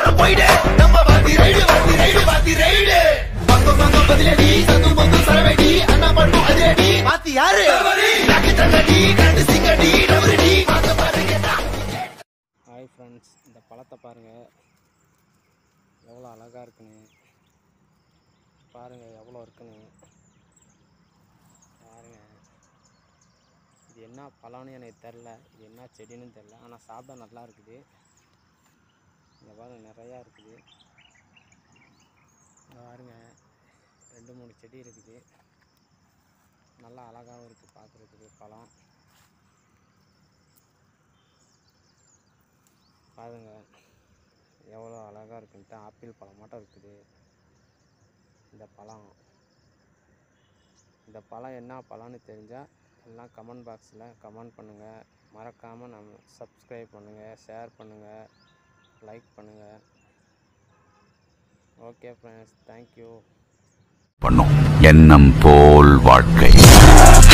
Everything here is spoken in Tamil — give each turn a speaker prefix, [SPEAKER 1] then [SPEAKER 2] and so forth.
[SPEAKER 1] அப்புறம் போயிடு நம்ம வாத்தி ரைடு வாத்தி ரைடு வாத்தி ரைடு பங்கு பங்கு பதிலடி சந்து பங்கு சரவடி அண்ணா பண்ணு அதிரடி வாத்தி யாரு நாக்கு தண்டடி கண்டு சிங்கடி நவரடி பார்த்து பாருங்க
[SPEAKER 2] ஹாய் ஃப்ரெண்ட்ஸ் இந்த பழத்தை பாருங்கள் எவ்வளோ அழகாக இருக்குன்னு பாருங்கள் எவ்வளோ இருக்குன்னு பாருங்கள் இது என்ன பழம்னு எனக்கு தெரில இது என்ன செடின்னு தெரில ஆனால் சாப்பிட நல்லா இருக்குது இங்கே பாருங்க நிறையா இருக்குது இங்கே பாருங்க ரெண்டு மூணு செடி இருக்குது நல்லா அழகாகவும் இருக்குது பார்க்குறதுக்கு பழம் பாருங்க எவ்வளோ அழகாக இருக்குன்ட்டு ஆப்பிள் பழம் மட்டும் இருக்குது இந்த பழம் இந்த பழம் என்ன பழம்னு தெரிஞ்சால் எல்லாம் கமெண்ட் பாக்ஸில் கமெண்ட் பண்ணுங்கள் மறக்காமல் நம்ம சப்ஸ்கிரைப் பண்ணுங்கள் ஷேர் பண்ணுங்கள் லைக் பண்ணுங்கள் ஓகே ஃப்ரெண்ட்ஸ் தேங்க்யூ
[SPEAKER 3] பண்ணும் எண்ணம் போல் வாழ்க்கை